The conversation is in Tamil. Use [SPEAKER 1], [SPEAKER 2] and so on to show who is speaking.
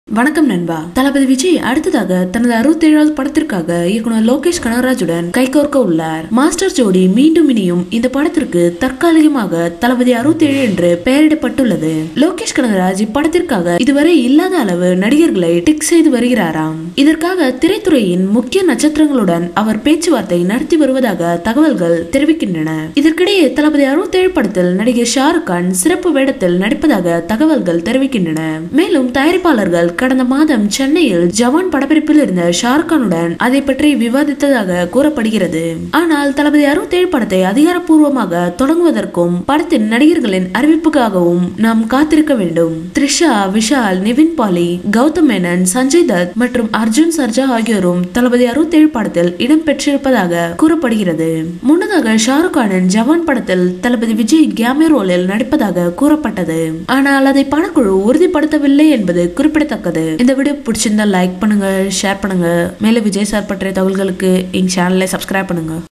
[SPEAKER 1] வணக்கம் நண்பா தளபதி விஜய் அடுத்ததாக தனது அறுபத்தி ஏழாவது படத்திற்காக இயக்குனர் லோகேஷ் கனகராஜுடன் கைகோர்க்க உள்ளார் மாஸ்டர் ஜோடி மீண்டும் இனியும் இந்த படத்திற்கு தற்காலிகமாக தளபதி அறுபத்தி ஏழு என்று பெயரிடப்பட்டுள்ளது லோகேஷ் கனகராஜ் இப்படத்திற்காக இதுவரை இல்லாத அளவு நடிகர்களை டிக் செய்து வருகிறாராம் இதற்காக திரைத்துறையின் முக்கிய நட்சத்திரங்களுடன் அவர் பேச்சுவார்த்தை நடத்தி வருவதாக தகவல்கள் தெரிவிக்கின்றன இதற்கிடையே தளபதி அறுபத்தி ஏழு படத்தில் நடிகர் ஷாருக் கான் சிறப்பு வேடத்தில் நடிப்பதாக தகவல்கள் தெரிவிக்கின்றன மேலும் தயாரிப்பாளர்கள் கடந்த மாதம் சென்னையில் ஜவான் படப்பிடிப்பில் இருந்த ஷாருக்கானுடன் அதை பற்றி விவாதித்ததாக கூறப்படுகிறது ஆனால் தளபதி அறுபத்தேழு படத்தை அதிகாரப்பூர்வமாக தொடங்குவதற்கும் படத்தின் நடிகர்களின் அறிவிப்புக்காகவும் நாம் காத்திருக்க வேண்டும் த்ரிஷா விஷால் நிவின் பாலி கௌதம் மேனன் சஞ்சய் தத் மற்றும் அர்ஜுன் சர்ஜா ஆகியோரும் தளபதி அறுபத்தேழு படத்தில் இடம்பெற்றிருப்பதாக கூறப்படுகிறது முன்னதாக ஷாருக் கானின் ஜவான் படத்தில் தளபதி விஜய் கேமே ரோலில் நடிப்பதாக கூறப்பட்டது ஆனால் அதை படக்குழு உறுதிப்படுத்தவில்லை என்பது குறிப்பிடத்தக்கது இந்த வீடியோ பிடிச்சிருந்தா லைக் பண்ணுங்க ஷேர் பண்ணுங்க மேலும் விஜய் சார் பற்றிய தகவல்களுக்கு எங்க சேனலை சப்ஸ்கிரைப் பண்ணுங்க